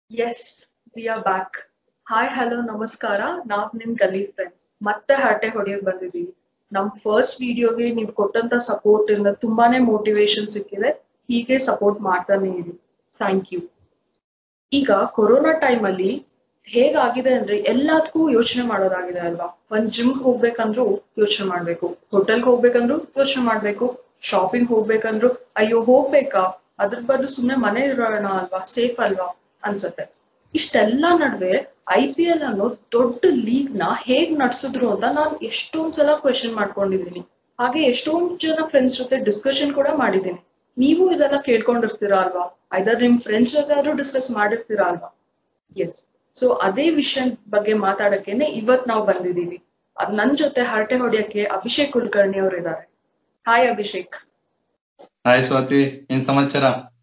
S we are back hi hello ನಮಸ್ಕಾರ ನಾವ್ ನಿಮ್ ಗಲಿ ಫ್ರೆಂಡ್ಸ್ ಮತ್ತೆ ಹರಟೆ ಹೊಡೆಯಕ್ ಬಂದಿದೀವಿ ನಮ್ ಫಸ್ಟ್ ವಿಡಿಯೋಗೆ ನೀವು ಕೊಟ್ಟಂತ ಸಪೋರ್ಟ್ ಇಂದ ತುಂಬಾನೇ ಮೋಟಿವೇಶನ್ ಸಿಕ್ಕಿದೆ ಹೀಗೆ ಸಪೋರ್ಟ್ ಮಾಡ್ತಾನೆ ಇರಿ ಥ್ಯಾಂಕ್ ಯು ಈಗ ಕೊರೋನಾ ಟೈಮ್ ಅಲ್ಲಿ ಹೇಗಾಗಿದೆ ಅಂದ್ರೆ ಎಲ್ಲದಕ್ಕೂ ಯೋಚನೆ ಮಾಡೋದಾಗಿದೆ ಅಲ್ವಾ ಒಂದ್ ಜಿಮ್ ಹೋಗ್ಬೇಕಂದ್ರೂ ಯೋಚನೆ ಮಾಡ್ಬೇಕು ಹೋಟೆಲ್ಗೆ ಹೋಗ್ಬೇಕಂದ್ರೂ ಯೋಚನೆ ಮಾಡ್ಬೇಕು ಶಾಪಿಂಗ್ ಹೋಗ್ಬೇಕಂದ್ರು ಅಯ್ಯೋ ಹೋಗ್ಬೇಕಾ ಅದ್ರ ಬದಲು ಸುಮ್ನೆ ಮನೆ ಇರೋಣ ಅಲ್ವಾ ಸೇಫ್ ಅಲ್ವಾ ಅನ್ಸತ್ತೆ ಇಷ್ಟೆಲ್ಲ ನಡುವೆ ಐ ಪಿ ಎಲ್ ಅನ್ನೋ ದೊಡ್ಡ ಲೀಗ್ ನ ಹೇಗ್ ನಡ್ಸಿದ್ರು ಅಂತ ನಾನ್ ಎಷ್ಟೊಂದ್ ಸಲ ಕ್ವೆಶನ್ ಮಾಡ್ಕೊಂಡಿದೀನಿ ಹಾಗೆ ಎಷ್ಟೊಂದ್ ಜನ ಫ್ರೆಂಡ್ಸ್ ಜೊತೆ ಡಿಸ್ಕಷನ್ ಕೂಡ ಮಾಡಿದೀನಿ ನೀವು ಇದೆಲ್ಲ ಕೇಳ್ಕೊಂಡಿರ್ತೀರಾ ಅಲ್ವಾ ಐದರ್ ನಿಮ್ ಫ್ರೆಂಡ್ಸ್ ಜೊತೆ ಆದ್ರೂ ಡಿಸ್ಕಸ್ ಮಾಡಿರ್ತೀರಾ ಅಲ್ವಾ ಎಸ್ ಸೊ ಅದೇ ವಿಷಯ ಬಗ್ಗೆ ಮಾತಾಡಕ್ಕೇನೆ ಇವತ್ ನಾವು ಬಂದಿದೀವಿ ಅದ್ ನನ್ ಜೊತೆ ಹರಟೆ ಹೊಡೆಯಕ್ಕೆ ಅಭಿಷೇಕ್ ಕುಲಕರ್ಣಿ ಅವ್ರು ಇದ್ದಾರೆ ಹಾಯ್ ಅಭಿಷೇಕ್ ಹಾಯ್ ಸ್ವಾತಿ ಏನ್ ಸಮಾಚಾರ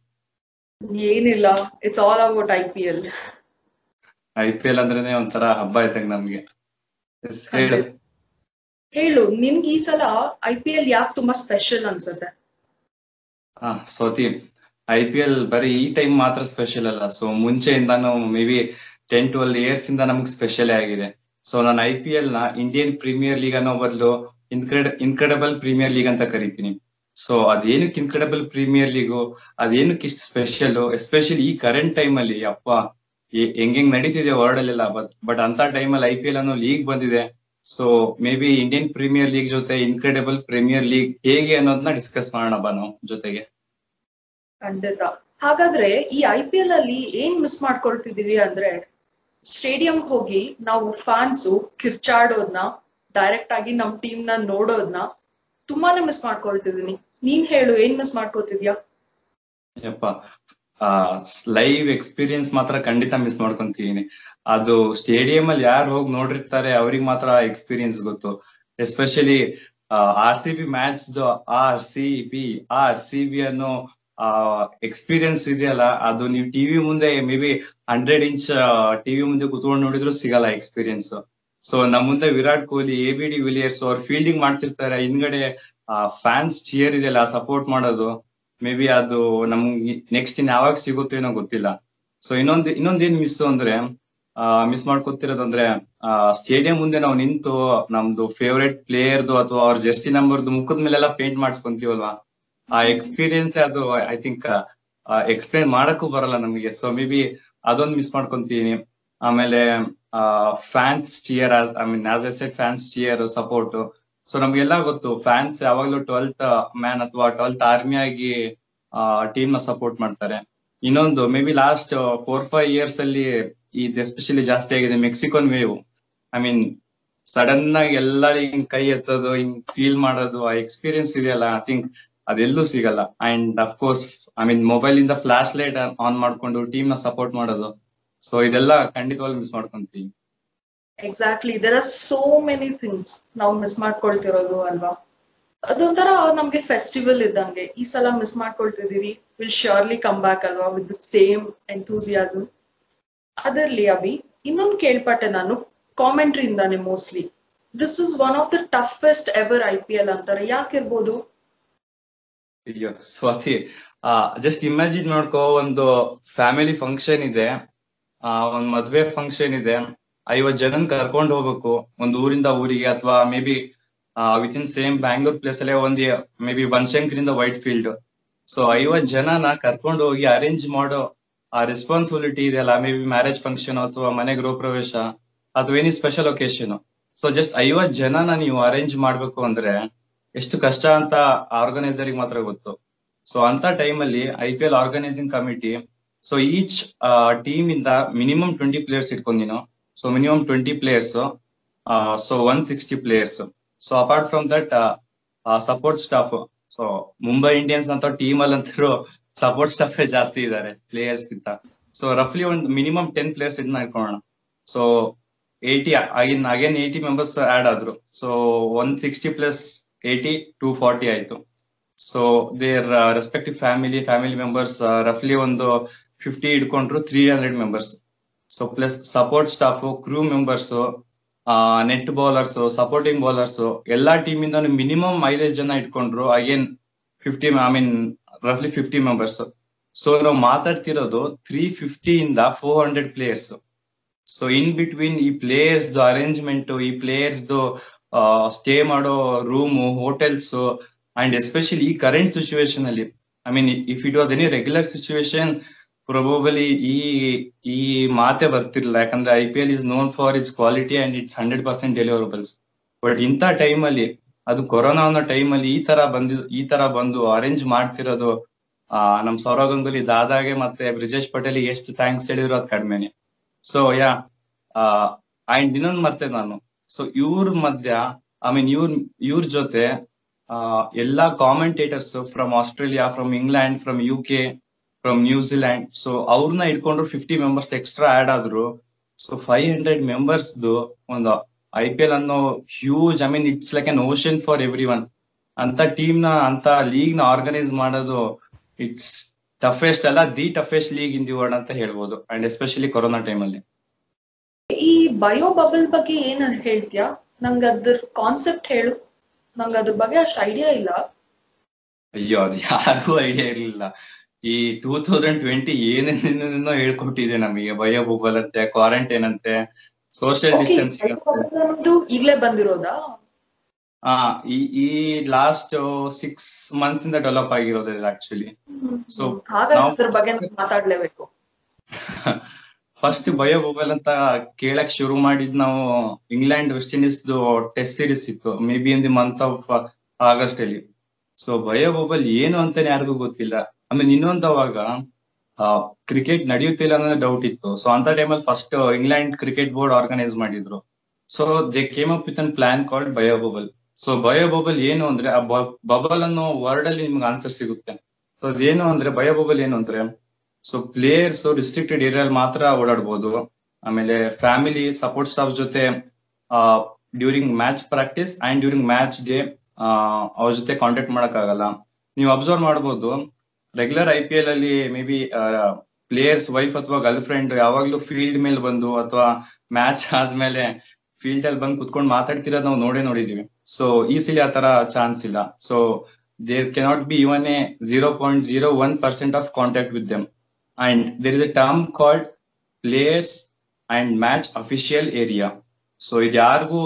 ಏನಿಲ್ಲ it's all about I P L I P L ಅಂದ್ರೇನೆ ಒಂಥರ ಹಬ್ಬ ಇದ್ದಂಗ ನಮ್ಗೆ Yes, ಹೇಳು ಹೇಳು ನಿನ್ಗೆ ಈ ಸಲ ಐ ಪಿ ಎಲ್ ಯಾಕೆ ತುಂಬಾ ಸ್ಪೆಷಲ್ ಅನ್ಸುತ್ತೆ ಹಾ ಸ್ವಾತಿ ಐ ಪಿ ಎಲ್ ಬರೀ ಈ ಟೈಮ್ ಮಾತ್ರ ಸ್ಪೆಷಲ್ ಅಲ್ಲ ಸೊ ಮುಂಚೆಯಿಂದಾನು maybe ten twelve years ಇಂದ ನಮ್ಗೆ ಸ್ಪೆಷಲ್ ಆಗಿದೆ ಸೊ ನಾನು ಐ ಪಿ ಎಲ್ ನ ಇಂಡಿಯನ್ ಪ್ರೀಮಿಯರ್ ಲೀಗ್ ಅನ್ನೋ ಬದಲು ಇನ್ಕ್ರೆಡ್ ಇನ್ಕ್ರೆಡಬಲ್ ಪ್ರೀಮಿಯರ್ ಲೀಗ್ ಅಂತ ಕರಿತೀನಿ ಸೊ ಅದೇನಕ್ಕೆ ಇನ್ಕ್ರೆಡಬಲ್ ಪ್ರೀಮಿಯರ್ ಲೀಗು ಅದೇನಕ್ಕೆ ಇಷ್ಟು ಸ್ಪೆಷಲ್ ಎಸ್ಪೆಷಲಿ ಈ ಕರೆಂಟ್ ಟೈಮ್ ಅಲ್ಲಿ ಅಪ್ಪ ಎ- ಹೆಂಗ್ ಹೆಂಗ್ ನಡೀತಿದೆ ವರ್ಲ್ಡ್ ಅಲ್ಲೆಲ್ಲ ಬಟ್ ಬಟ್ ಅಂತ ಟೈಮ್ ಅಲ್ಲಿ ಐ ಪಿ ಎಲ್ ಅನ್ನೋ ಲೀಗ್ ಬಂದಿದೆ so maybe Indian Premier League ಜೊತೆ ಇನ್ಕ್ರೆಡಿಬಲ್ ಪ್ರೀಮಿಯರ್ ಲೀಗ್ ಹೇಗೆ ಅನ್ನೋದನ್ನ ಡಿಸ್ಕಸ್ ಮಾಡೋಣ ಬಾ ನಾವು ಜೊತೆಗೆ ಖಂಡಿತ ಹಾಗಾದ್ರೆ ಈ ಐ ಪಿ ಎಲ್ ಅಲ್ಲಿ ಏನ್ ಮಿಸ್ ಮಾಡ್ಕೊಳ್ತಿದೀವಿ ಅಂದ್ರೆ ಸ್ಟೇಡಿಯಂ ಹೋಗಿ ನಾವು ಫ್ಯಾನ್ಸು ಕಿರ್ಚಾಡೋದ್ನ ಡೈರೆಕ್ಟ್ ಆಗಿ ನಮ್ ಟೀಮ್ ನ ನೋಡೋದ್ನ ತುಂಬಾನೇ ಮಿಸ್ ಮಾಡ್ಕೊಳ್ತಿದೀನಿ ನೀನ್ ಹೇಳು ಏನ್ ಮಿಸ್ ಮಾಡ್ಕೊತಿದ್ಯಾ ಯಪ್ಪ ಲೈವ್ ಎಕ್ಸ್ಪೀರಿಯನ್ಸ್ ಮಾತ್ರ ಖಂಡಿತ ಮಿಸ್ ಮಾಡ್ಕೊಂತೀನಿ ಅದು ಸ್ಟೇಡಿಯಂ ಅಲ್ಲಿ ಯಾರು ಹೋಗಿ ನೋಡಿರ್ತಾರೆ ಅವ್ರಿಗೆ ಮಾತ್ರ ಎಕ್ಸ್ಪೀರಿಯನ್ಸ್ ಗೊತ್ತು especially R C B match R C B R C B ಅನ್ನೋ ಎಕ್ಸ್ಪೀರಿಯನ್ಸ್ ಇದೆಯಲ್ಲ ಅದು ನೀವು ಟಿವಿ ಮುಂದೆ maybe hundred inch TV ಮುಂದೆ ಕುತ್ಕೊಂಡು ನೋಡಿದ್ರು ಸಿಗಲ್ಲ ಎಕ್ಸ್ಪೀರಿಯನ್ಸ್ ಸೊ ನಮ್ ಮುಂದೆ Virat Kohli A B de Villiers ಅವ್ರು ಫೀಲ್ಡಿಂಗ್ ಮಾಡ್ತಿರ್ತಾರೆ ಹಿಂದ್ಗಡೆ ಫ್ಯಾನ್ಸ್ ಚಿಯರ್ ಇದೆಯಲ್ಲ ಸಪೋರ್ಟ್ ಮಾಡೋದು ಮೇ ಬಿ ಅದು ನಮ್ಗೆ ನೆಕ್ಸ್ಟ್ ಇನ್ ಯಾವಾಗ ಸಿಗುತ್ತೋ ಏನೋ ಗೊತ್ತಿಲ್ಲ ಸೊ ಇನ್ನೊಂದ್ ಇನ್ನೊಂದ್ ಏನ್ ಮಿಸ್ ಅಂದ್ರೆ ಮಿಸ್ ಮಾಡ್ಕೊತಿರೋದಂದ್ರೆ ಸ್ಟೇಡಿಯಂ ಮುಂದೆ ನಾವು ನಿಂತು ನಮ್ದು ಫೇವ್ರೆಟ್ ಪ್ಲೇಯರ್ದು ಅಥವಾ ಅವ್ರ ಜರ್ಸಿ ನಂಬರ್ದು ಮುಖದ ಮೇಲೆಲ್ಲ ಪೇಂಟ್ ಮಾಡಿಸ್ಕೊಂತೀವಲ್ವಾ ಆ ಎಕ್ಸ್ಪೀರಿಯನ್ಸ್ ಅದು ಐ ಥಿಂಕ್ ಎಕ್ಸ್ಪ್ಲೇನ್ ಮಾಡಕ್ಕೂ ಬರಲ್ಲ ನಮಗೆ ಸೊ ಮೇ ಬಿ ಅದೊಂದು ಮಿಸ್ ಮಾಡ್ಕೊಂತೀನಿ ಆಮೇಲೆ fans cheer I mean as a set fans cheer support so ನಮ್ಗೆಲ್ಲ ಗೊತ್ತು ಫ್ಯಾನ್ಸ್ ಯಾವಾಗ್ಲೂ ಟ್ವೆಲ್ತ್ ಮ್ಯಾನ್ ಅಥವಾ ಟ್ವೆಲ್ತ್ ಆರ್ಮಿ ಆಗಿ ಟೀಮ್ ನ ಸಪೋರ್ಟ್ ಮಾಡ್ತಾರೆ ಇನ್ನೊಂದು maybe last four five years ಅಲ್ಲಿ ಇದು ಎಸ್ಪೆಷಲಿ ಜಾಸ್ತಿ ಆಗಿದೆ Mexican wave I mean sudden ಆಗಿ ಎಲ್ಲ ಹಿಂಗ್ ಕೈ ಎತ್ತೋದು ಹಿಂಗ್ ಫೀಲ್ ಮಾಡೋದು ಆ ಎಕ್ಸ್ಪೀರಿಯನ್ಸ್ ಇದೆಯಲ್ಲ ಐ ಥಿಂಕ್ ಅದೆಲ್ಲೂ ಸಿಗಲ್ಲ and of course I mean mobile ಇಂದ ಫ್ಲಾಶ್ ಲೈಟ್ ಆನ್ ಮಾಡ್ಕೊಂಡು ಟೀಮ್ ನ ಸಪೋರ್ಟ್ ಮಾಡೋದು ಸೊ ಇದೆಲ್ಲ ಖಂಡಿತವಾಗ್ಲೂ ಮಿಸ್ ಮಾಡ್ಕೊಂತೀವಿ exactly there are so many things ನಾವು ಮಿಸ್ ಮಾಡ್ಕೊಳ್ತಿರೋದು ಅಲ್ವಾ ಅದೊಂಥರ ನಮ್ಗೆ ಫೆಸ್ಟಿವಲ್ ಇದ್ದಂಗೆ ಈ ಸಲ ಮಿಸ್ ಮಾಡ್ಕೊಳ್ತಿದೀವಿ ವಿಲ್ ಶ್ಯೂರ್ಲಿ ಕಮ್ ಬ್ಯಾಕ್ ಅಲ್ವಾ ವಿತ್ ದ ಸೇಮ್ ಎಂಥೂಸಿಯಾಸಮ್ ಅದರ್ಲಿ ಅಭಿ ಇನ್ನೊಂದು ಕೇಳ್ಪಟ್ಟೆ ನಾನು ಕಾಮೆಂಟ್ರಿ ಇಂದಾನೆ mostly this is one of the toughest ever I P L ಅಂತಾರೆ ಯಾಕಿರ್ಬೋದು ಅಯ್ಯೋ ಸ್ವಾತಿ ಆ ಜಸ್ಟ್ ಇಮ್ಯಾಜಿನ್ ಮಾಡ್ಕೋ ಒಂದು ಫ್ಯಾಮಿಲಿ ಫಂಕ್ಷನ್ ಇದೆ ಆ ಒಂದ್ ಮದ್ವೆ ಫಂಕ್ಷನ್ ಇದೆ ಐವತ್ ಜನನ್ ಕರ್ಕೊಂಡ್ ಹೋಗ್ಬೇಕು ಒಂದ್ ಊರಿಂದ ಊರಿಗೆ ಅಥವಾ maybe with in same Bangalore place ಅಲ್ಲೇ ಒಂದ್ ಮೇ ಬಿ ಬನಶಂಕರಿಂದ ವೈಟ್ ಫೀಲ್ಡ್ ಸೊ ಐವತ್ ಜನನ ಕರ್ಕೊಂಡು ಹೋಗಿ ಅರೇಂಜ್ ಮಾಡೋ ಆ ರೆಸ್ಪಾನ್ಸಿಬಿಲಿಟಿ ಇದೆಯಲ್ಲ ಮೇ ಬಿ ಮ್ಯಾರೇಜ್ ಫಂಕ್ಷನ್ ಅಥವಾ ಮನೆ ಗೃಹ ಪ್ರವೇಶ ಅಥವಾ any special occasion so just ಐವತ್ ಜನನ ನೀವು ಅರೇಂಜ್ ಮಾಡ್ಬೇಕು ಅಂದ್ರೆ ಎಷ್ಟು ಕಷ್ಟ ಅಂತ ಆರ್ಗನೈಸರ್ ಮಾತ್ರ ಗೊತ್ತು ಸೊ ಅಂತ ಟೈಮ್ ಅಲ್ಲಿ I P L organising committee so each team ಇಂದ ಮಿನಿಮಮ್ ಟ್ವೆಂಟಿ ಪ್ಲೇಯರ್ಸ್ ಇಟ್ಕೊಂಡಿನೋ so minimum twenty players so one sixty players so apart from that support staff so Mumbai Indians ಅಂತ ಟೀಮ್ ಅಲ್ಲಿ ಅಂತರೂ support staff ಜಾಸ್ತಿ ಇದ್ದಾರೆ players ಗಿಂತ so ರಫ್ಲಿ ಒಂದು minimum ten players ಇದನ್ನ ಇಟ್ಕೊಳ್ಳೋಣ so eighty again again eighty members add ಆದ್ರು so one sixty plus eighty two forty ಆಯ್ತು so their respective family family members ರಫ್ಲಿ ಒಂದು ಫಿಫ್ಟಿ ಇಟ್ಕೊಂಡ್ರು three hundred members so plus support staff crew members net bowlers supporting bowlers ಎಲ್ಲಾ team ಇಂದ minimum ಐದೈದು ಜನ ಇಟ್ಕೊಂಡ್ರು ಅಗೇನ್ ಫಿಫ್ಟಿ ಐ ಮೀನ್ ರಫ್ಲಿ ಫಿಫ್ಟಿ ಮೆಂಬರ್ಸ್ ಸೊ ನಾವು ಮಾತಾಡ್ತಿರೋದು ತ್ರೀ ಫಿಫ್ಟಿ ಇಂದ four hundred players so in between ಈ ಪ್ಲೇಯರ್ಸ್ ಅರೇಂಜ್ಮೆಂಟ್ ಈ ಪ್ಲೇಯರ್ಸ್ ಸ್ಟೇ ಮಾಡೋ ರೂಮ್ ಹೋಟೆಲ್ಸ್ ಅಂಡ್ ಎಸ್ಪೆಷಲಿ ಈ ಕರೆಂಟ್ ಸಿಚುವೇಶನ್ ಅಲ್ಲಿ I mean if it was any regular situation probably ಈ ಈ ಮಾತೆ ಬರ್ತಿರ್ಲಿಲ್ಲ ಯಾಕಂದ್ರೆ I P L is known for its quality and its hundred percent deliverables but ಇಂಥ time ಅಲ್ಲಿ ಅದು ಕೊರೋನಾ ಅನ್ನೋ ಟೈಮ್ ಅಲ್ಲಿ ಈ ತರ ಬಂದಿ ಈ ತರ ಬಂದು ಅರೇಂಜ್ ಮಾಡ್ತಿರೋದು ಆ ನಮ್ ಸೌರವ್ ಗಂಗೂಲಿ ದಾದಾಗೆ ಮತ್ತೆ ಬ್ರಿಜೇಶ್ ಪಟೇಲ್ ಎಷ್ಟು ಥ್ಯಾಂಕ್ಸ್ ಹೇಳಿದ್ರು ಅದು ಕಡಿಮೆನೆ ಸೊ ಯಾ ಅಂಡ್ ಇನ್ನೊಂದ್ ಮರ್ತೆ ನಾನು ಸೊ ಇವ್ರ ಮಧ್ಯ ಐ ಮೀನ್ ಇವ್ರ ಇವ್ರ ಜೊತೆ ಆ ಎಲ್ಲಾ commentators from Australia from England from U K from New Zealand so ಅವ್ರನ್ನ ಇಟ್ಕೊಂಡ್ರು ಫಿಫ್ಟಿ ಮೆಂಬರ್ಸ್ ಎಕ್ಸ್ಟ್ರಾ ಆಡ್ ಆದ್ರು ಸೊ ಫೈವ್ ಹಂಡ್ರೆಡ್ ಮೆಂಬರ್ಸ್ ಒಂದು ಐ ಪಿ ಎಲ್ ಅನ್ನೋ huge I mean it's like an ocean for every one ಅಂತ team ನ ಅಂತ league ನ organise ಮಾಡೋದು ಇಟ್ಸ್ ಟಫೆಸ್ಟ್ ಅಲ್ಲ the toughest league in the world ಅಂತ ಹೇಳ್ಬೋದು ಅಂಡ್ ಎಸ್ಪೆಷಲಿ ಕೊರೋನಾ ಟೈಮ್ ಅಲ್ಲಿ ಈ ಬಯೋ ಬಬಲ್ ಬಗ್ಗೆ ಏನ್ ಹೇಳ್ತೀಯಾ ನಂಗೆ ಅದ್ರ ಕಾನ್ಸೆಪ್ಟ್ ಹೇಳು ನಂಗೆ ಅದ್ರ ಬಗ್ಗೆ ಅಷ್ಟು ಐಡಿಯಾ ಇಲ್ಲ ಅಯ್ಯೋ ಅದು ಯಾರಿಗೂ ಐಡಿಯಾ ಇರ್ಲಿಲ್ಲ ಈ ಟೂ ತೌಸಂಡ್ ಟ್ವೆಂಟಿ ಏನೇನೇನೋ ಹೇಳ್ಕೊಟ್ಟಿದೆ ನಮಗೆ ಬಯೋ ಬುಬಲ್ ಅಂತೆ ಕ್ವಾರಂಟೈನ್ ಅಂತೆ ಸೋಷಿಯಲ್ ಡಿಸ್ಟೆನ್ಸಿಂಗ್ ಅಂತೆ ಅನ್ನೋದು ಈಗ್ಲೇ ಬಂದಿರೋದಾ ಆ ಈ ಈ ಲಾಸ್ಟ್ ಸಿಕ್ಸ್ ಮಂತ್ಸ್ ಇಂದ ಡೆವಲಪ್ ಆಗಿರೋದು ಇದು ಆಕ್ಚುಲಿ So, ಹಾಗಾದ್ರೆ ನಾವು ಅದ್ರ ಬಗ್ಗೆ ನಾವ್ ಮಾತಾಡ್ಲೇಬೇಕು ಫಸ್ಟ್ ಬಯೋ ಬಬಲ್ ಅಂತ ಕೇಳಕ್ ಶುರು ಮಾಡಿದ್ ನಾವು England West Indies test series ಇತ್ತು may be in the month of August ಅಲ್ಲಿ ಸೊ ಬಯೋ ಬಬಲ್ ಏನು ಅಂತಾನೆ ಯಾರಿಗೂ ಗೊತ್ತಿಲ್ಲ ಆಮೇಲೆ ಇನ್ನೊಂದು ಅವಾಗ ಕ್ರಿಕೆಟ್ ನಡೆಯುತ್ತಿಲ್ಲ ಅನ್ನೋ ಡೌಟ್ ಇತ್ತು ಸೊ ಅಂತ ಟೈಮಲ್ಲಿ first England cricket board organise ಮಾಡಿದ್ರು so they came up with an plan called bio bubble so bio bubble ಏನು ಅಂದ್ರೆ ಆ ಬಬಲ್ ಅನ್ನೋ ವರ್ಡ್ ಅಲ್ಲಿ ನಿಮ್ಗೆ ಆನ್ಸರ್ ಸಿಗುತ್ತೆ ಸೊ ಅದೇನು ಅಂದ್ರೆ ಬಯೋ ಬಬಲ್ ಏನು ಅಂದ್ರೆ ಸೊ ಪ್ಲೇಯರ್ಸ್ ರಿಸ್ಟ್ರಿಕ್ಟೆಡ್ ಏರಿಯಲ್ಲಿ ಮಾತ್ರ ಓಡಾಡ್ಬೋದು ಆಮೇಲೆ ಫ್ಯಾಮಿಲಿ ಸಪೋರ್ಟ್ ಸ್ಟಾಫ್ ಜೊತೆ during match practice and during match day ಅವ್ರ ಜೊತೆ ಕಾಂಟ್ಯಾಕ್ಟ್ ಮಾಡಕ್ ಆಗಲ್ಲ ನೀವು ಅಬ್ಸರ್ವ್ ಮಾಡ್ಬೋದು ರೆಗ್ಯುಲರ್ ಐ ಪಿ ಎಲ್ ಅಲ್ಲಿ ಮೇ ಬಿ ಪ್ಲೇಯರ್ಸ್ ವೈಫ್ ಅಥವಾ ಗರ್ಲ್ ಫ್ರೆಂಡ್ ಯಾವಾಗ್ಲೂ ಫೀಲ್ಡ್ ಮೇಲೆ ಬಂದು ಅಥವಾ ಮ್ಯಾಚ್ ಆದ್ಮೇಲೆ ಫೀಲ್ಡ್ ಅಲ್ಲಿ ಬಂದು ಕುತ್ಕೊಂಡು ಮಾತಾಡ್ತಿರೋದು ನಾವು ನೋಡೇ ನೋಡಿದೀವಿ ಸೊ ಈ ಸಲ ಆ ತರ ಚಾನ್ಸ್ ಇಲ್ಲ so there cannot be even a zero point zero one percent of contact with them and there is a term called players and match official area so ಇದು ಯಾರಿಗೂ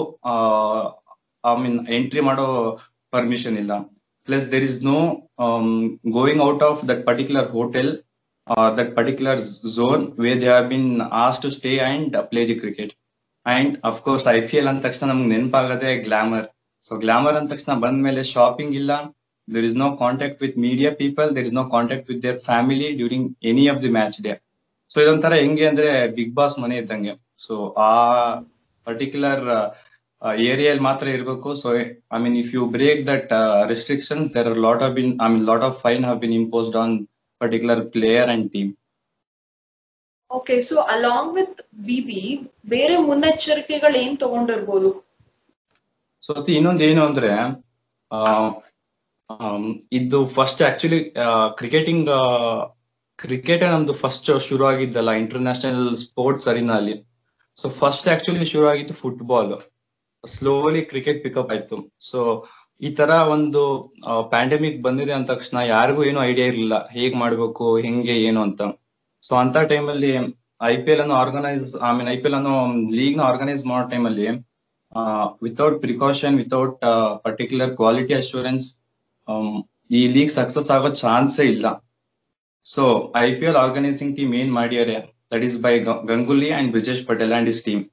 ಐ ಮೀನ್ ಎಂಟ್ರಿ ಮಾಡೋ permission ಇಲ್ಲ plus there is no going out of that particular hotel that particular zone way they have been ಆಸ್ to stay and play the cricket and of course I P L ಅಂದ ತಕ್ಷಣ ನಮ್ಗೆ ನೆನಪಾಗದೆ glamour so glamour ಅಂದ ತಕ್ಷಣ ಬಂದ್ಮೇಲೆ shopping ಇಲ್ಲ there is no contact with media people there is no contact with their family during any of the match day so ಇದೊಂಥರ ಹೆಂಗೆ ಅಂದ್ರೆ ಬಿಗ್ ಬಾಸ್ ಮನೆ ಇದ್ದಂಗೆ ಸೊ ಆ ಪರ್ಟಿಕ್ಯುಲರ್ ಏರಿಯಲ್ಲಿ ಮಾತ್ರ ಇರಬೇಕು so I mean if you break that restrictions there are lot of been I mean lot of fine have been imposed on particular player and team okay so along with BB ಬೇರೆ ಮುನ್ನೆಚ್ಚರಿಕೆಗಳು ಏನ್ ತಗೊಂಡಿರ್ಬೋದು so ಇನ್ನೊಂದು ಏನು ಅಂದ್ರೆ ಇದು first actually cricketing cricket ನಮ್ದು first ಶುರು ಆಗಿದ್ದಲ್ಲ ಇಂಟರ್ನ್ಯಾಷನಲ್ ಸ್ಪೋರ್ಟ್ಸ್ ಅರಿನಲ್ಲಿ ಸೊ ಫಸ್ಟ್ ಆಕ್ಚುಲಿ ಶುರು ಆಗಿತ್ತು ಫುಟ್ಬಾಲ್ ಸ್ಲೋಲಿ ಕ್ರಿಕೆಟ್ ಪಿಕಪ್ ಆಯ್ತು ಸೊ ಈ ತರ ಒಂದು ಪ್ಯಾಂಡಮಿಕ್ ಬಂದಿದೆ ಅಂದ ತಕ್ಷಣ ಯಾರಿಗೂ ಏನು ಐಡಿಯಾ ಇರಲಿಲ್ಲ ಹೇಗ್ ಮಾಡ್ಬೇಕು ಹೆಂಗೆ ಏನು ಅಂತ ಸೊ ಅಂತ ಟೈಮಲ್ಲಿ ಐ ಪಿ ಎಲ್ ಅನ್ನು organise I mean I P L ಅನ್ನು ಲೀಗ್ ನ ಆರ್ಗನೈಸ್ ಮಾಡೋ ಟೈಮಲ್ಲಿ without precaution without particular quality assurance ಈ ಲೀಗ್ ಸಕ್ಸಸ್ ಆಗೋ ಚಾನ್ಸೇ ಇಲ್ಲ so I P L organising team ಏನ್ ಮಾಡ್ಯಾರೆ that is by Ganguly and Brijesh Patel and is team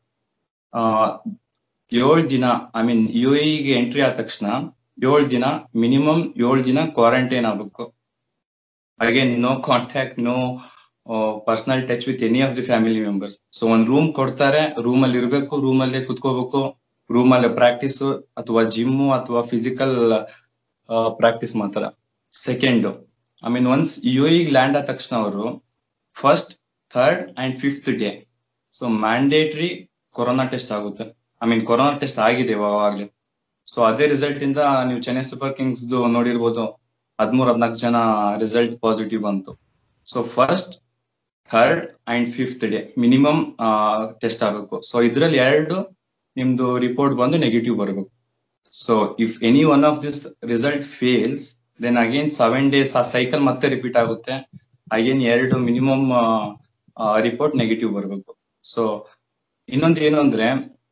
ಏಳು ದಿನ ಐ ಮೀನ್ ಯು ಗೆ ಎಂಟ್ರಿ ಆದ ತಕ್ಷಣ ಏಳು ದಿನ ಮಿನಿಮಮ್ ಏಳು ದಿನ ಕ್ವಾರಂಟೈನ್ ಆಗ್ಬೇಕು again no contact no personal touch with any of the family members so ಒಂದ್ ರೂಮ್ ಕೊಡ್ತಾರೆ ರೂಮ್ ಅಲ್ಲಿ ಇರ್ಬೇಕು ರೂಮ್ ಅಲ್ಲೇ ಕುತ್ಕೋಬೇಕು ರೂಮ್ ಅಲ್ಲೇ ಪ್ರಾಕ್ಟೀಸ್ ಅಥವಾ ಜಿಮ್ಮು ಅಥವಾ ಫಿಸಿಕಲ್ ಪ್ರಾಕ್ಟೀಸ್ ಮಾತ್ರ second I mean once you ಇಗ್ ಲ್ಯಾಂಡ್ ಆದ ತಕ್ಷಣ ಅವರು first third and fifth day so mandatory corona test ಆಗುತ್ತೆ ಐ ಮೀನ್ ಕೊರೋನಾ ಟೆಸ್ಟ್ ಆಗಿದೆ ಇವಾಗಲೇ ಸೊ ಅದೇ ರಿಸಲ್ಟ್ ಇಂದ ನೀವು ಚೆನ್ನೈ ಸೂಪರ್ ಕಿಂಗ್ಸ್ ನೋಡಿರ್ಬೋದು ಹದ್ಮೂರ್ ಹದ್ನಾಲ್ಕು ಜನ ರಿಸಲ್ಟ್ ಪಾಸಿಟಿವ್ ಬಂತು so first third and fifth day minimum test ಆಗಬೇಕು ಸೊ ಇದ್ರಲ್ಲಿ ಎರಡು ನಿಮ್ದು ರಿಪೋರ್ಟ್ ಬಂದು ನೆಗೆಟಿವ್ ಬರಬೇಕು so if any one of this result fails then again seven days ಆ ಸೈಕಲ್ ಮತ್ತೆ ರಿಪೀಟ್ ಆಗುತ್ತೆ ಅಗೇನ್ ಎರಡು ಮಿನಿಮಮ್ ರಿಪೋರ್ಟ್ ನೆಗೆಟಿವ್ ಬರಬೇಕು ಸೊ ಇನ್ನೊಂದು ಏನು ಅಂದ್ರೆ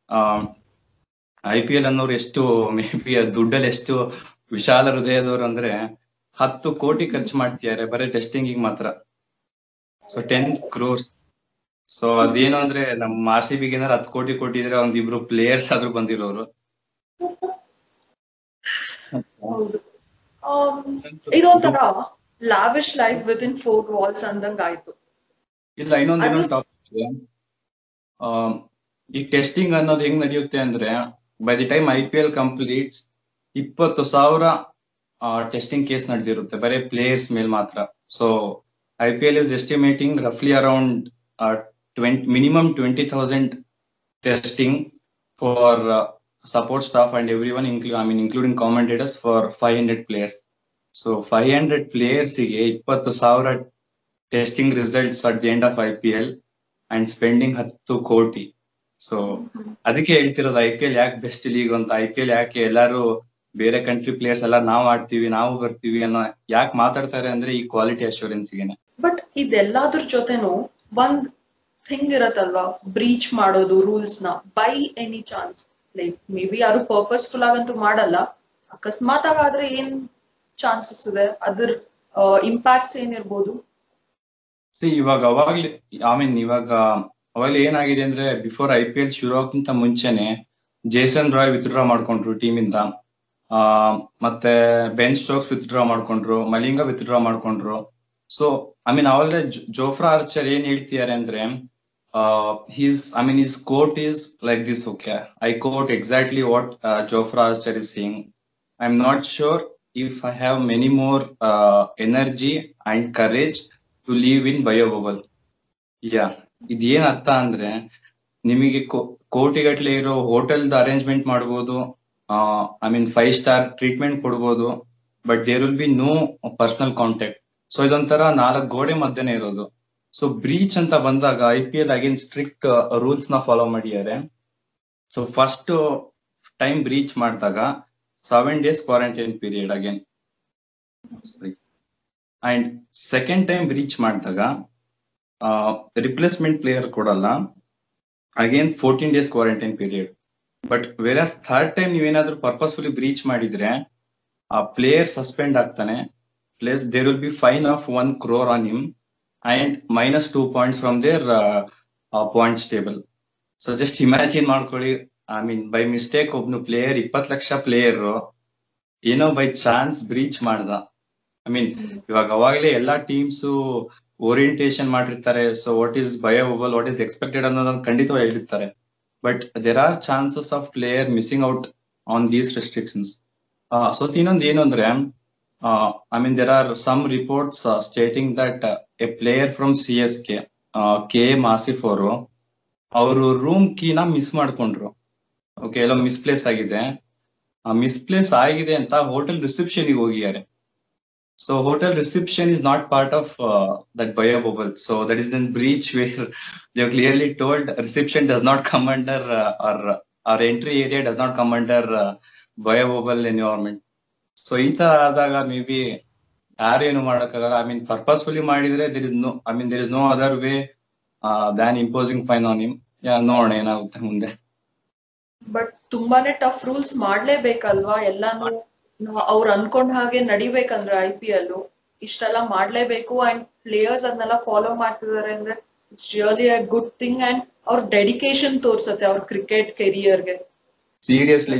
ಐ ಪಿ ಎಲ್ ಅನ್ನೋರು ಎಷ್ಟು ಮೇ ಬಿ ದುಡ್ಡಲ್ಲಿ ಎಷ್ಟು ವಿಶಾಲ ಹೃದಯದವರು ಅಂದ್ರೆ ಹತ್ತು ಕೋಟಿ ಖರ್ಚು ಮಾಡ್ತಿದ್ದಾರೆ ಬರೀ ಟೆಸ್ಟಿಂಗ್ ಮಾತ್ರ ಸೊ ಟೆನ್ ಕ್ರೋರ್ಸ್ ಸೊ ಅದೇನು ಅಂದ್ರೆ ನಮ್ಮ ಆರ್ ಸಿ ಬಿಗೆ ಹತ್ತು ಕೋಟಿ ಕೊಟ್ಟಿದ್ರೆ ಒಂದಿಬ್ರು ಪ್ಲೇಯರ್ಸ್ ಆದ್ರೂ ಬಂದಿರೋರು ಹೌದು ಆಮ್, ಇದೊಂಥರ lavish life with in four walls ಅಂದಂಗ ಆಯ್ತು ಇಲ್ಲ ಇನ್ನೊಂದು ಅದು- ಇನ್ನೊಂದು ಟಾಪಿಕ್ ಇದೆ ಆ, ಈ ಟೆಸ್ಟಿಂಗ್ ಅನ್ನೋದು ಹೆಂಗ್ ನಡೆಯುತ್ತೆ ಅಂದ್ರೆ by the time I P L completes ಇಪ್ಪತ್ತು ಸಾವಿರ ಟೆಸ್ಟಿಂಗ್ ಕೇಸ್ ನಡೆದಿರುತ್ತೆ ಬರೀ ಪ್ಲೇಯರ್ಸ್ ಮೇಲೆ ಮಾತ್ರ so I P L is estimating ರಫ್ಲಿ around twenty minimum twenty thousand testing for support staff and every one I mean including commentators for five hundred players so five hundred ಪ್ಲೇಯರ್ಸಿಗೆ ಇಪ್ಪತ್ತು ಸಾವಿರ testing results at the end of I P L and spending ಹತ್ತು ಕೋಟಿ so ಅದಕ್ಕೆ ಹೇಳ್ತಿರೋದು I P L ಯಾಕೆ best league ಅಂತ I P L ಯಾಕೆ ಎಲ್ಲಾರು ಬೇರೆ ಕಂಟ್ರಿ ಪ್ಲೇಯರ್ಸ್ ಎಲ್ಲ ನಾವು ಆಡ್ತೀವಿ ನಾವು ಬರ್ತೀವಿ ಅನ್ನೋ ಯಾಕೆ ಮಾತಾಡ್ತಾರೆ ಅಂದ್ರೆ ಈ ಕ್ವಾಲಿಟಿ ಅಶ್ಯೂರೆನ್ಸ್ ಗೆನೆ ಬಟ್ ಇದೆಲ್ಲದ್ರ ಜೊತೆನೂ ಒಂದ್ ಥಿಂಗ್ ಇರತ್ತಲ್ವಾ ಬ್ರೀಚ್ ಮಾಡೋದು ರೂಲ್ಸ್ ನ by any chance like may be ಯಾರು ಪರ್ಪಸ್ಫುಲ್ ಆಗಂತೂ ಮಾಡಲ್ಲ ಅಕಸ್ಮಾತ್ ಆಗಾದ್ರೆ ಏನ್ ಚಾನ್ಸಸ್ ಇದೆ ಅದ್ರ ಇಂಪ್ಯಾಕ್ಟ್ಸ್ ಏನಿರ್ಬೋದು ಸಿ ಇವಾಗ ಅವಾಗ್ಲೇ ಐ ಮೀನ್ ಇವಾಗ ಅವಾಗ್ಲೇ ಏನಾಗಿದೆ ಅಂದ್ರೆ ಬಿಫೋರ್ ಐ ಪಿ ಎಲ್ ಶುರು ಆಗೋಕ್ಕಿಂತ ಮುಂಚೆನೆ ಜೇಸನ್ ರಾಯ್ ವಿತ್ಡ್ರಾ ಮಾಡ್ಕೊಂಡ್ರು ಟೀಮ್ ಇಂದ ಆ ಮತ್ತೆ ಬೆನ್ ಸ್ಟೋಕ್ಸ್ ವಿತ್ಡ್ರಾ ಮಾಡ್ಕೊಂಡ್ರು ಮಲಿಂಗ ವಿತ್ಡ್ರಾ ಮಾಡ್ಕೊಂಡ್ರು ಸೊ ಐ ಮೀನ್ ಅವಾಗಲೇ ಜೋಫ್ರಾ ಆರ್ಚರ್ ಏನ್ ಹೇಳ್ತಿದ್ದಾರೆ ಅಂದ್ರೆ he's I mean is quote is like this okay I quote exactly what Jofra Archer is saying I am not sure if I have many more energy and courage to leave in bio bubble yeah ಇದೇನ್ ಅರ್ಥ ಅಂದ್ರೆ ನಿಮಗೆ ಕೋಟಿಗಟ್ಲೆ ಇರೋ hotel arrangement ಮಾಡ್ಬೋದು I mean five star treatment ಕೊಡ್ಬೋದು but there will be no personal contact so ಇದೊಂಥರ ನಾಲ್ಕು ಗೋಡೆ ಮಧ್ಯೆನೆ ಇರೋದು ಸೊ ಬ್ರೀಚ್ ಅಂತ ಬಂದಾಗ I P L again strict rules ನ ಫಾಲೋ ಮಾಡಿದ್ದಾರೆ ಸೊ ಫಸ್ಟ್ ಟೈಮ್ ಬ್ರೀಚ್ ಮಾಡಿದಾಗ seven days quarantine period again and second time reach ಮಾಡಿದಾಗ ರಿಪ್ಲೇಸ್ಮೆಂಟ್ ಪ್ಲೇಯರ್ ಕೊಡಲ್ಲ again fourteen days quarantine period but whereas third time ನೀವೇನಾದ್ರೂ purposefully breach ಮಾಡಿದ್ರೆ ಆ player suspend ಆಗ್ತಾನೆ plus there will be fine of one crore on him and minus two points from their points table so just imagine ಮಾಡ್ಕೊಳ್ಳಿ I mean by mistake ಒಬ್ನು player ಇಪ್ಪತ್ ಲಕ್ಷ player ಏನೋ by chance breach ಮಾಡ್ದ I mean ಇವಾಗ ಅವಾಗಲೇ ಎಲ್ಲಾ teams orientation ಮಾಡಿರ್ತಾರೆ so what is bio bubble what is expected ಅನ್ನೋದನ್ನ ಖಂಡಿತವಾಗಿ ಹೇಳಿರ್ತಾರೆ but there are chances of player missing out on these restrictions so ಇನ್ನೊಂದು ಏನು ಅಂದ್ರೆ I mean there are some reports stating that a player from C S K K M Asif ಅವರು ಅವರು room ಕೀನ miss ಮಾಡ್ಕೊಂಡ್ರು ಓಕೆ ಎಲ್ಲೋ misplace ಆಗಿದೆ misplace ಆಗಿದೆ ಅಂತ ಹೋಟೆಲ್ ರಿಸೆಪ್ಷನ್ ಹೋಗಿದ್ದಾರೆ so hotel reception is not part of that bio bubble so that is in breach where they clearly told reception does not come under our our entry area does not come under bio bubble environment so ಈ ತರ ಆದಾಗ may be ಯಾರೇನು ಮಾಡಕ್ಕಾಗಲ್ಲ I mean purposefully ಮಾಡಿದ್ರೆ there is no I mean there is no other way than imposing fine on him ನೋಡೋಣ ಏನಾಗುತ್ತೆ ಮುಂದೆ but ತುಂಬಾನೇ ಟಫ್ ರೂಲ್ಸ್ ಮಾಡ್ಲೇಬೇಕಲ್ವಾ ಎಲ್ಲಾನು ಅವ್ರು ಅನ್ಕೊಂಡ್ ಹಾಗೆ ನಡಿಬೇಕಂದ್ರೆ ಐ ಪಿ ಎಲ್ ಇಷ್ಟೆಲ್ಲ ಮಾಡ್ಲೇಬೇಕು ಅಂಡ್ ಪ್ಲೇಯರ್ಸ್ ಅದನ್ನೆಲ್ಲ ಫಾಲೋ ಮಾಡ್ತಿದಾರೆ ಅಂದ್ರೆ it's really a good thing and ಅವ್ರ ಡೆಡಿಕೇಶನ್ ತೋರ್ಸತ್ತೆ ಅವ್ರ ಕ್ರಿಕೆಟ್ ಕೆರಿಯರ್ಗೆ ಸೀರಿಯಸ್ಲಿ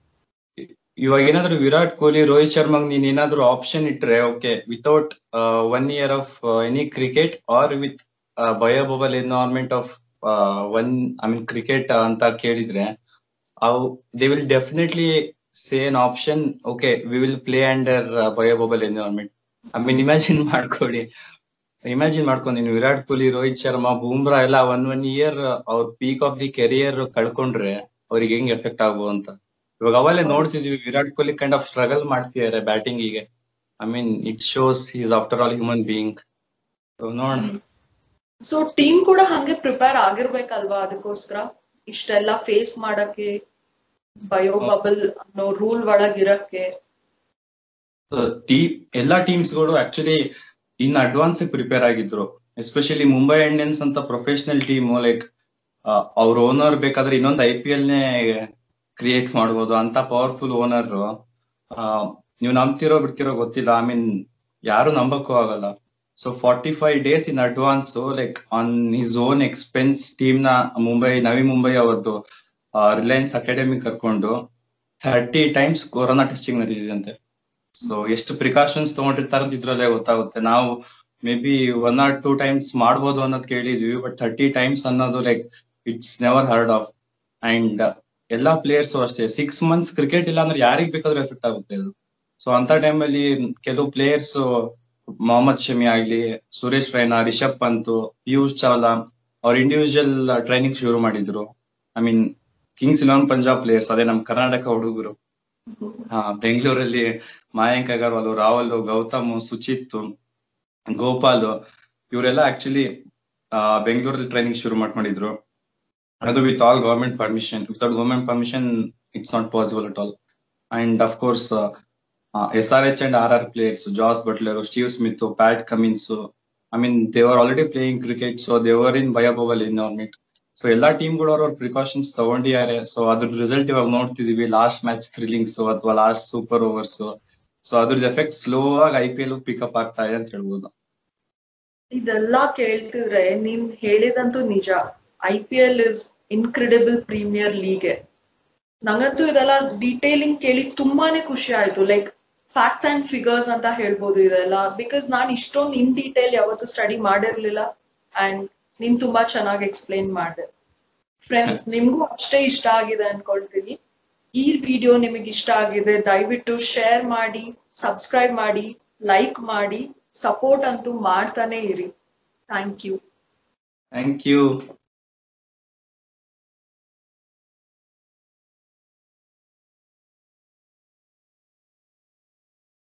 ಇವಾಗ ಏನಾದ್ರು ವಿರಾಟ್ ಕೊಹ್ಲಿ ರೋಹಿತ್ ಶರ್ಮಾ ನೀನ್ ಏನಾದ್ರು ಆಪ್ಷನ್ ಇಟ್ರೆ okay without one year of any cricket or with bio bubble environment of one I mean cricket ಅಂತ ಕೇಳಿದ್ರೆ ಅವು they will definitely say an option okay we will play under bio bubble environment I mean imagine ಮಾಡ್ಕೊಳ್ಳಿ imagine ಮಾಡ್ಕೊಂಡು ನೀನು ವಿರಾಟ್ ಕೊಹ್ಲಿ ರೋಹಿತ್ ಶರ್ಮಾ ಬೂಮ್ರಾ ಎಲ್ಲ one one year ಅವ್ರ peak of the career ಕಳ್ಕೊಂಡ್ರೆ ಅವ್ರಿಗೆ ಹೆಂಗ್ ಎಫೆಕ್ಟ್ ಆಗು ಅಂತ ಇವಾಗ ಅವಲ್ಲೇ ನೋಡ್ತಿದ್ವಿ Virat Kohli kind of struggle ಮಾಡ್ತಿದ್ದಾರೆ ಬ್ಯಾಟಿಂಗ್ ಗೆ I mean it shows is after all human being ನೋಡೋಣ ಸೊ ಟೀಮ್ ಕೂಡ ಹಂಗೆ ಪ್ರಿಪೇರ್ ಆಗಿರ್ಬೇಕಲ್ವಾ ಅದಕ್ಕೋಸ್ಕರ ಇಷ್ಟೆಲ್ಲ ಫೇಸ್ ಮಾಡಕ್ಕೆ ಬಯೋ ಬಬಲ್ ಅನ್ನೋ ರೂಲ್ ಒಳಗಿರಕ್ಕೆ ಟೀಮ್ ಎಲ್ಲಾ ಟೀಮ್ಸ್ ಗಳು ಆಕ್ಚುಲಿ ಇನ್ ಅಡ್ವಾನ್ಸ್ ಪ್ರಿಪೇರ್ ಆಗಿದ್ರು ಎಸ್ಪೆಷಲಿ ಮುಂಬೈ ಇಂಡಿಯನ್ಸ್ ಅಂತ ಪ್ರೊಫೆಷನಲ್ ಟೀಮ್ ಲೈಕ್ ಅವ್ರ ಓನರ್ ಬೇಕಾದ್ರೆ ಇನ್ನೊಂದು ಐ ಪಿ ಎಲ್ ನೇ ಕ್ರಿಯೇಟ್ ಮಾಡ್ಬೋದು ಅಂತ ಪವರ್ಫುಲ್ ಓನರ್ ನೀವು ನಂಬ್ತಿರೋ ಬಿಡ್ತಿರೋ ಗೊತ್ತಿಲ್ಲ ಐ ಮೀನ್ ಯಾರು ನಂಬಕ್ಕೂ ಆಗಲ್ಲ so forty five days in advance like on his own expense team ನ ಮುಂಬೈ ನವಿ ಮುಂಬೈ ಅವತ್ತು ರಿಲಯನ್ಸ್ ಅಕಾಡೆಮಿ ಕರ್ಕೊಂಡು ಥರ್ಟಿ ಟೈಮ್ಸ್ ಕೊರೋನಾ ಟೆಸ್ಟಿಂಗ್ ನಡೆದಿದೆ ಸೊ ಎಷ್ಟು ಪ್ರಿಕಾಷನ್ಸ್ ತಗೊಂಡಿರ್ತಾರೆ ಅಂತ ಇದ್ರಲ್ಲೇ ಗೊತ್ತಾಗುತ್ತೆ ನಾವು may be one or two times ಮಾಡ್ಬೋದು ಅನ್ನೋದು ಕೇಳಿದ್ವಿ ಬಟ್ ಥರ್ಟಿ ಟೈಮ್ಸ್ ಅನ್ನೋದು like it's never heard of and ಎಲ್ಲಾ ಪ್ಲೇಯರ್ಸ್ ಅಷ್ಟೇ ಸಿಕ್ಸ್ ಮಂತ್ಸ್ ಕ್ರಿಕೆಟ್ ಇಲ್ಲ ಅಂದ್ರೆ ಯಾರಿಗ್ ಬೇಕಾದ್ರೂ ಎಫೆಕ್ಟ್ ಆಗುತ್ತೆ ಅದು ಸೊ ಅಂತ ಟೈಮಲ್ಲಿ ಕೆಲವು ಪ್ಲೇಯರ್ಸ್ ಮೊಹಮ್ಮದ್ ಶಮಿ ಆಗ್ಲಿ ಸುರೇಶ್ ರೈನಾ ರಿಷಬ್ ಪಂತ್ ಪಿಯೂಷ್ ಚಾವ್ಲಾ ಅವ್ರ ಇಂಡಿವಿಜುವಲ್ ಟ್ರೈನಿಂಗ್ ಶುರು ಮಾಡಿದ್ರು I mean Kings Eleven Punjab players ಅದೇ ನಮ್ ಕರ್ನಾಟಕ ಹುಡುಗರು ಹಾ ಬೆಂಗಳೂರಲ್ಲಿ ಮಾಯಾಂಕ್ ಅಗರ್ವಾಲ್ ರಾಹುಲ್ ಗೌತಮ್ ಸುಚಿತ್ ಗೋಪಾಲ್ ಇವರೆಲ್ಲ ಆಕ್ಚುಲಿ ಬೆಂಗಳೂರಲ್ಲಿ ಟ್ರೈನಿಂಗ್ ಶುರು ಮಾಡ್ಕೊಂಡಿದ್ರು ಅದು with all government permission without government permission it's not possible at all and of course S R H and R R players Jos Buttler Steve Smith Pat Cummins I mean they are already playing cricket so they are in ಬಯಬಲ್ environment so ಎಲ್ಲಾ ಟೀಮ್ಗಳು ಅವ್ರ precautions ತಗೊಂಡಿದ್ದಾರೆ so ಅದ್ರ result ಇವಾಗ ನೋಡ್ತಿದೀವಿ last match thrillings ಅಥವಾ last super overs so ಅದ್ರದ್ದು effect slow ಆಗಿ I P L pick up ಆಗ್ತಾ ಇದೆ ಅಂತ ಹೇಳ್ಬೋದು ಇದೆಲ್ಲಾ ಕೇಳ್ತಿದ್ರೆ ನೀನ್ ಹೇಳಿದಂತೂ ನಿಜ I P L is incredible premier league ನಂಗಂತೂ ಇದೆಲ್ಲ ಡೀಟೇಲಿಂಗ್ ಕೇಳಿ ತುಂಬಾನೇ ಖುಷಿ ಆಯ್ತು ಲೈಕ್ ಫ್ಯಾಕ್ಟ್ಸ್ ಅಂಡ್ ಫಿಗರ್ಸ್ ಅಂತ ಹೇಳ್ಬೋದು ಇದೆಲ್ಲ ಬಿಕಾಸ್ ನಾನು ಇಷ್ಟೊಂದು ಇನ್ ಡೀಟೇಲ್ ಯಾವತ್ತೂ ಸ್ಟಡಿ ಮಾಡಿರ್ಲಿಲ್ಲ ಅಂಡ್ ನೀನ್ ತುಂಬಾ ಚೆನ್ನಾಗಿ ಎಕ್ಸ್ಪ್ಲೈನ್ ಮಾಡಿದೆ ಫ್ರೆಂಡ್ಸ್ ನಿಮ್ಗೂ ಅಷ್ಟೇ ಇಷ್ಟ ಆಗಿದೆ ಅನ್ಕೊಳ್ತೀನಿ ಈ ವಿಡಿಯೋ ನಿಮಗೆ ಇಷ್ಟ ಆಗಿದೆ ದಯವಿಟ್ಟು ಶೇರ್ ಮಾಡಿ ಸಬ್ಸ್ಕ್ರೈಬ್ ಮಾಡಿ ಲೈಕ್ ಮಾಡಿ ಸಪೋರ್ಟ್ ಅಂತೂ ಮಾಡ್ತಾನೆ ಇರಿ ಥ್ಯಾಂಕ್ ಯು ಥ್ಯಾಂಕ್ ಯು